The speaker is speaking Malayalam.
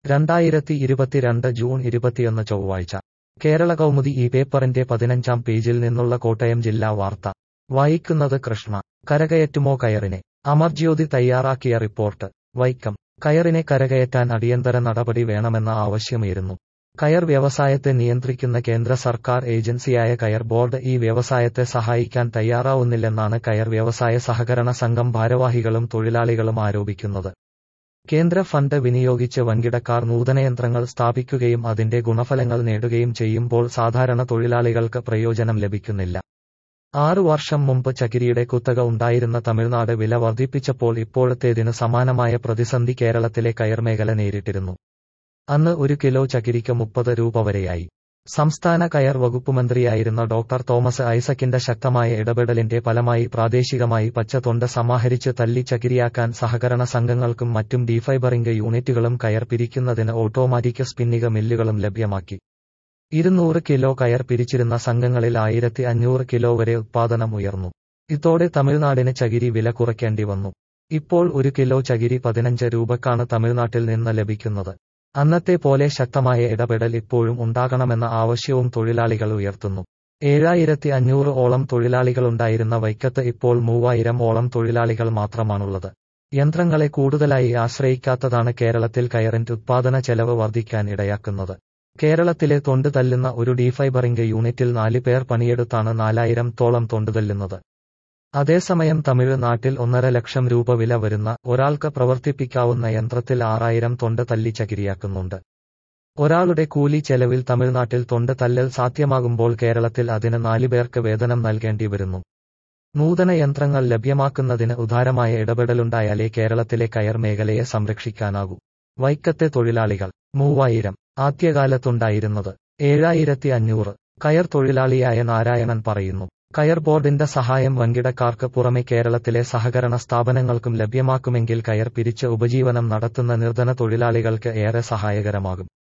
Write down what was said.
രണ്ടായിരത്തി ഇരുപത്തിരണ്ട് ജൂൺ ഇരുപത്തിയൊന്ന് ചൊവ്വാഴ്ച കേരള കൗമുദി ഈ പേപ്പറിന്റെ പതിനഞ്ചാം പേജിൽ നിന്നുള്ള കോട്ടയം ജില്ലാ വാർത്ത വായിക്കുന്നത് കൃഷ്ണ കരകയറ്റുമോ കയറിനെ അമർജ്യോതി തയ്യാറാക്കിയ റിപ്പോർട്ട് വൈക്കം കയറിനെ കരകയറ്റാൻ അടിയന്തര നടപടി വേണമെന്ന ആവശ്യമുയരുന്നു കയർ വ്യവസായത്തെ നിയന്ത്രിക്കുന്ന കേന്ദ്ര സർക്കാർ ഏജൻസിയായ കയർ ബോർഡ് ഈ വ്യവസായത്തെ സഹായിക്കാൻ തയ്യാറാവുന്നില്ലെന്നാണ് കയർ വ്യവസായ സഹകരണ സംഘം ഭാരവാഹികളും തൊഴിലാളികളും ആരോപിക്കുന്നത് കേന്ദ്ര ഫണ്ട് വിനിയോഗിച്ച് വൻകിടക്കാർ നൂതനയന്ത്രങ്ങൾ സ്ഥാപിക്കുകയും അതിന്റെ ഗുണഫലങ്ങൾ നേടുകയും ചെയ്യുമ്പോൾ സാധാരണ തൊഴിലാളികൾക്ക് പ്രയോജനം ലഭിക്കുന്നില്ല ആറു വർഷം മുമ്പ് ചകിരിയുടെ കുത്തക ഉണ്ടായിരുന്ന തമിഴ്നാട് വില വർദ്ധിപ്പിച്ചപ്പോൾ ഇപ്പോഴത്തേതിന് സമാനമായ പ്രതിസന്ധി കേരളത്തിലെ കയർ മേഖല നേരിട്ടിരുന്നു അന്ന് ഒരു കിലോ ചകിരിക്ക് മുപ്പത് രൂപ വരെയായി സംസ്ഥാന കയർ വകുപ്പ് മന്ത്രിയായിരുന്ന ഡോക്ടർ തോമസ് ഐസക്കിന്റെ ശക്തമായ ഇടപെടലിന്റെ ഫലമായി പ്രാദേശികമായി പച്ചതൊണ്ട് സമാഹരിച്ച് തല്ലി ചകിരിയാക്കാൻ സഹകരണ സംഘങ്ങൾക്കും മറ്റും ഡീഫൈബറിംഗ് യൂണിറ്റുകളും കയർ പിരിക്കുന്നതിന് ഓട്ടോമാറ്റിക് സ്പിന്നിക മില്ലുകളും ലഭ്യമാക്കി ഇരുന്നൂറ് കിലോ കയർ പിരിച്ചിരുന്ന സംഘങ്ങളിൽ ആയിരത്തി അഞ്ഞൂറ് കിലോ വരെ ഉത്പാദനം ഉയർന്നു ഇതോടെ തമിഴ്നാടിന് ചകിരി വില കുറയ്ക്കേണ്ടി വന്നു ഇപ്പോൾ ഒരു കിലോ ചകിരി പതിനഞ്ച് രൂപക്കാണ് തമിഴ്നാട്ടിൽ നിന്ന് ലഭിക്കുന്നത് അന്നത്തെ പോലെ ശക്തമായ ഇടപെടൽ ഇപ്പോഴും ഉണ്ടാകണമെന്ന ആവശ്യവും തൊഴിലാളികൾ ഉയർത്തുന്നു ഏഴായിരത്തി അഞ്ഞൂറ് ഓളം തൊഴിലാളികളുണ്ടായിരുന്ന വൈക്കത്ത് ഇപ്പോൾ മൂവായിരം ഓളം തൊഴിലാളികൾ മാത്രമാണുള്ളത് യന്ത്രങ്ങളെ കൂടുതലായി ആശ്രയിക്കാത്തതാണ് കേരളത്തിൽ കയറിന്റെ ഉത്പാദന ചെലവ് വർദ്ധിക്കാൻ ഇടയാക്കുന്നത് കേരളത്തിലെ തൊണ്ട് തല്ലുന്ന ഒരു ഡീഫൈബറിംഗ് യൂണിറ്റിൽ നാല് പേർ പണിയെടുത്താണ് നാലായിരം തോളം തൊണ്ട് തല്ലുന്നത് അതേസമയം തമിഴ്നാട്ടിൽ ഒന്നര ലക്ഷം രൂപ വില വരുന്ന ഒരാൾക്ക് പ്രവർത്തിപ്പിക്കാവുന്ന യന്ത്രത്തിൽ ആറായിരം തൊണ്ട് തല്ലി ചകിരിയാക്കുന്നുണ്ട് ഒരാളുടെ കൂലി ചെലവിൽ തമിഴ്നാട്ടിൽ തൊണ്ട് തല്ലൽ സാധ്യമാകുമ്പോൾ കേരളത്തിൽ അതിന് നാലുപേർക്ക് വേതനം നൽകേണ്ടി വരുന്നു നൂതന യന്ത്രങ്ങൾ ലഭ്യമാക്കുന്നതിന് ഉദാരമായ ഇടപെടലുണ്ടായാലേ കേരളത്തിലെ കയർ മേഖലയെ സംരക്ഷിക്കാനാകൂ വൈക്കത്തെ തൊഴിലാളികൾ മൂവായിരം ആദ്യകാലത്തുണ്ടായിരുന്നത് ഏഴായിരത്തി അഞ്ഞൂറ് കയർ തൊഴിലാളിയായ നാരായണൻ പറയുന്നു കയർ ബോർഡിന്റെ സഹായം വൻകിടക്കാർക്ക് പുറമെ കേരളത്തിലെ സഹകരണ സ്ഥാപനങ്ങൾക്കും ലഭ്യമാക്കുമെങ്കിൽ കയർ പിരിച്ച് ഉപജീവനം നടത്തുന്ന നിർധന തൊഴിലാളികൾക്ക് ഏറെ സഹായകരമാകും